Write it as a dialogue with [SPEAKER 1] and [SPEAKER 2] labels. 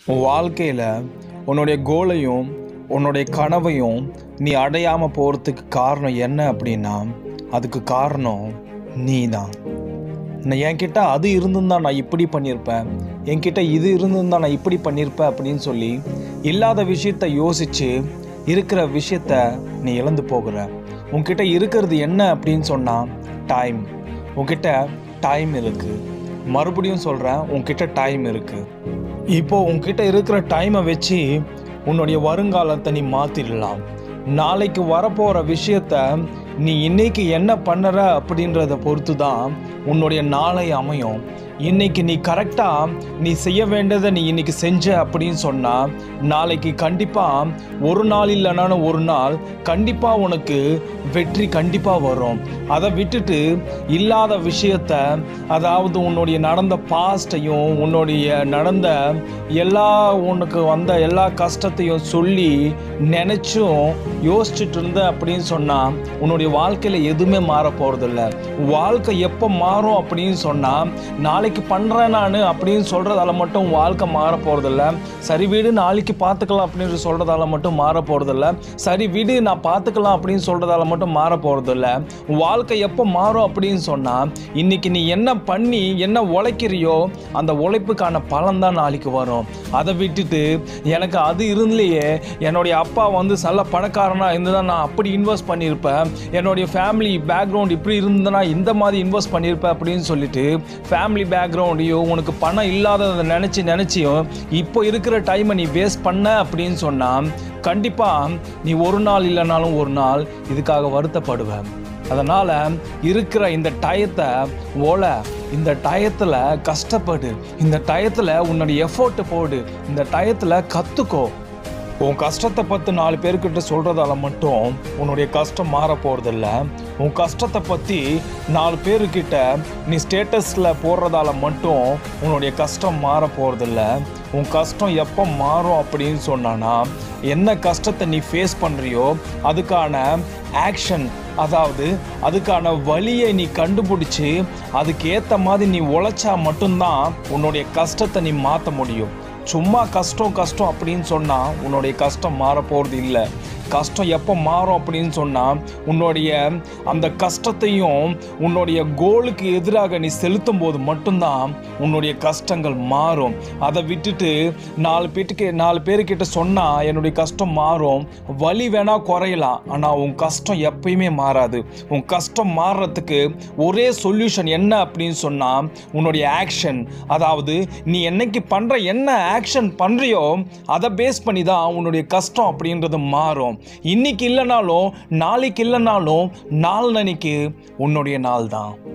[SPEAKER 1] உன் வாழ்க்கையில் உன்னுடைய கோலையும் உன்னுடைய கனவையும் நீ அடையாமல் போகிறதுக்கு காரணம் என்ன அப்படின்னா அதுக்கு காரணம் நீ தான் நான் என்கிட்ட அது இருந்திருந்தா நான் இப்படி பண்ணியிருப்பேன் என்கிட்ட இது இருந்திருந்தா நான் இப்படி பண்ணியிருப்பேன் அப்படின்னு சொல்லி இல்லாத விஷயத்த யோசித்து இருக்கிற விஷயத்த நீ இழந்து போகிற உன்கிட்ட இருக்கிறது என்ன அப்படின்னு சொன்னால் டைம் உன்கிட்ட டைம் இருக்குது மறுபடியும் சொல்கிறேன் உன்கிட்ட டைம் இருக்குது இப்போ உன்கிட்ட இருக்கிற டைமை வச்சு உன்னுடைய வருங்காலத்தை நீ மாற்றிடலாம் நாளைக்கு வரப்போகிற விஷயத்த நீ இன்னைக்கு என்ன பண்ணுற அப்படின்றத பொறுத்து தான் உன்னுடைய நாளை அமையும் இன்னைக்கு நீ கரெக்டாக நீ செய்ய வேண்டியதை நீ இன்னைக்கு செஞ்ச அப்படின்னு சொன்னால் நாளைக்கு கண்டிப்பாக ஒரு நாள் இல்லைனாலும் ஒரு நாள் கண்டிப்பாக உனக்கு வெற்றி கண்டிப்பாக வரும் அதை விட்டுட்டு இல்லாத விஷயத்த அதாவது உன்னுடைய நடந்த பாஸ்ட்டையும் உன்னுடைய நடந்த எல்லா உனக்கு வந்த எல்லா கஷ்டத்தையும் சொல்லி நினச்சும் யோசிச்சுட்டு இருந்த அப்படின்னு சொன்னால் உன்னுடைய வாழ்க்கையில் எதுவுமே மாற போகிறதில்ல வாழ்க்கை எப்போ மாறும் அப்படின்னு சொன்னால் நாளைக்கு பண்ணுறேன் நான் அப்படின்னு சொல்கிறதால மட்டும் உன் வாழ்க்கை மாற போகிறதில்ல சரி வீடு நாளைக்கு பார்த்துக்கலாம் அப்படின்னு சொல்கிறதால மட்டும் மாற போகிறதில்ல சரி வீடு நான் பார்த்துக்கலாம் அப்படின்னு சொல்கிறதால மட்டும் மாற போகிறதில்ல உன் வாழ்க்கை எப்போ மாறும் அப்படின்னு சொன்னால் இன்னைக்கு நீ என்ன பண்ணி என்ன உழைக்கிறியோ அந்த உழைப்புக்கான பலன் தான் நாளைக்கு வரும் அதை விட்டுட்டு எனக்கு அது இருந்தலையே என்னுடைய அப்பா வந்து நல்ல பணக்காரனா இருந்ததா நான் அப்படி இன்வெஸ்ட் பண்ணியிருப்பேன் என்னுடைய ஃபேமிலி பேக்ரவுண்ட் இப்படி இருந்ததுன்னா இந்த மாதிரி இன்வெஸ்ட் பண்ணியிருப்பேன் அப்படின்னு சொல்லிட்டு ஃபேமிலி பேக்ரவுண்டையும் உனக்கு பணம் இல்லாததை நினச்சி நினச்சியும் இப்போ இருக்கிற டைமை நீ வேஸ்ட் பண்ண அப்படின்னு சொன்னால் கண்டிப்பாக நீ ஒரு நாள் இல்லைனாலும் ஒரு நாள் இதுக்காக வருத்தப்படுவேன் அதனால் இருக்கிற இந்த டயத்தை ஓல இந்த டயத்தில் கஷ்டப்படு இந்த டயத்தில் உன்னுடைய எஃபோர்ட்டு போடு இந்த டயத்தில் கற்றுக்கோ உன் கஷ்டத்தை பற்றி நாலு பேர்கிட்ட சொல்கிறதால மட்டும் உன்னுடைய கஷ்டம் மாற போகிறதில்ல உன் கஷ்டத்தை பற்றி நாலு பேர்கிட்ட நீ ஸ்டேட்டஸில் போடுறதால மட்டும் உன்னுடைய கஷ்டம் மாற போகிறதில்ல உன் கஷ்டம் எப்போ மாறும் அப்படின்னு சொன்னான்னா என்ன கஷ்டத்தை நீ ஃபேஸ் பண்ணுறியோ அதுக்கான ஆக்ஷன் அதாவது அதுக்கான வழியை நீ கண்டுபிடிச்சி அதுக்கு ஏற்ற மாதிரி நீ உழைச்சா மட்டும்தான் உன்னுடைய கஷ்டத்தை நீ மாற்ற முடியும் சும்மா கஷ்டம் கஷ்டம் அப்படின்னு சொன்னால் உன்னுடைய கஷ்டம் மாற போகிறது இல்லை கஷ்டம் எப்போ மாறும் அப்படின்னு சொன்னால் உன்னுடைய அந்த கஷ்டத்தையும் உன்னுடைய கோலுக்கு எதிராக நீ செலுத்தும் போது மட்டும்தான் உன்னுடைய கஷ்டங்கள் மாறும் அதை விட்டுட்டு நாலு பேட்டுக்கு நாலு பேருக்கிட்ட சொன்னால் என்னுடைய கஷ்டம் மாறும் வலி வேணால் குறையலாம் ஆனால் உன் கஷ்டம் எப்பயுமே மாறாது உன் கஷ்டம் மாறுறதுக்கு ஒரே சொல்யூஷன் என்ன அப்படின்னு சொன்னால் உன்னுடைய ஆக்ஷன் அதாவது நீ என்னைக்கு பண்ணுற என்ன ஆக்ஷன் பண்ணுறியோ அதை பேஸ் பண்ணி தான் உன்னுடைய கஷ்டம் அப்படின்றது மாறும் இன்னைக்கு இல்லைனாலும் நாளைக்கு இல்லைனாலும் நாள் நினைக்கு உன்னுடைய நாள் தான்